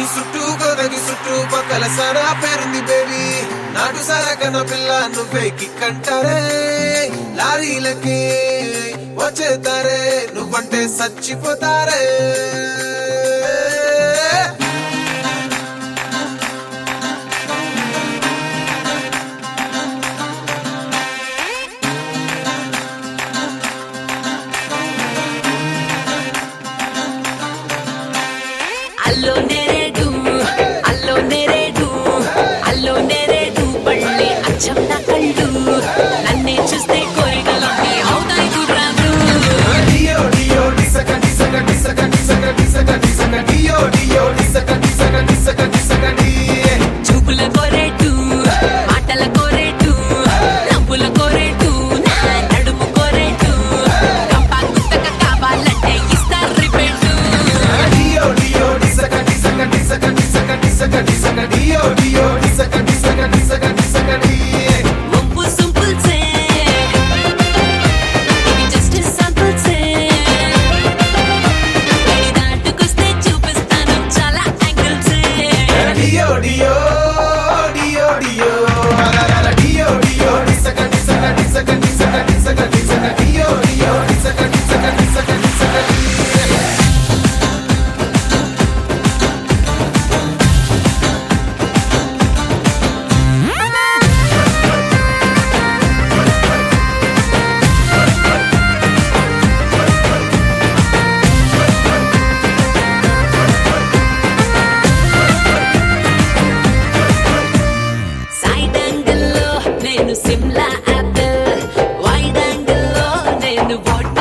చుట్టూ గొదగి చుట్టూ పక్కల సరా పేరుంది బేబీ నాటు సరా కన్న పిల్ల నువ్వే కిక్కంటారే లారీలకి వచ్చేతారే నువ్వంటే చచ్చిపోతారే ಅಲ್ಲೋ ನೆರೆಡು ಅಲ್ಲೋ ನೆರೆಡು ಅಲ್ಲೋ ನೆರೆಡು ಬಳ್ಳಿ ಅಚ್ಚಂನ ಕళ్ళు నన్నే చూస్తే కోరికలన్నీ అవుతాయి గుర్రాలు డియో డియో డిసక డిసక డిసక డిసక డిసక డిసక డియో డియో డిసక డిసక డిసక డిసక డి చూపుల కోరేటు మాటల కోరేటు నవ్వుల కోరేటు నా నడుము కోరేటు కంపా గుత్తక కావాలంటే ఇస్తారు రిపేటు డియో డియో డిసక డిసక డిసక డిసక డిసక డిసక డియో డియో డిసక డిసక డిసక డిసక డి ముంపు సింపుల్ సే ఇది జస్ట్ సింపుల్ సే ఇది దాటుకొస్తే చూపిస్తాను చాలా యాంగిల్స్ డియో డియో డియో డియో అలల డియో డియో డిసక డిసక డిసక డిసక డిసక డిసక డియో డియో డిసక డిసక డిసక డిసక డి సైడ్ యాంగిల్ లో నేను సిమ్లా యాపిల్ వైడ్ యాంగిల్ లో నేను వాటర్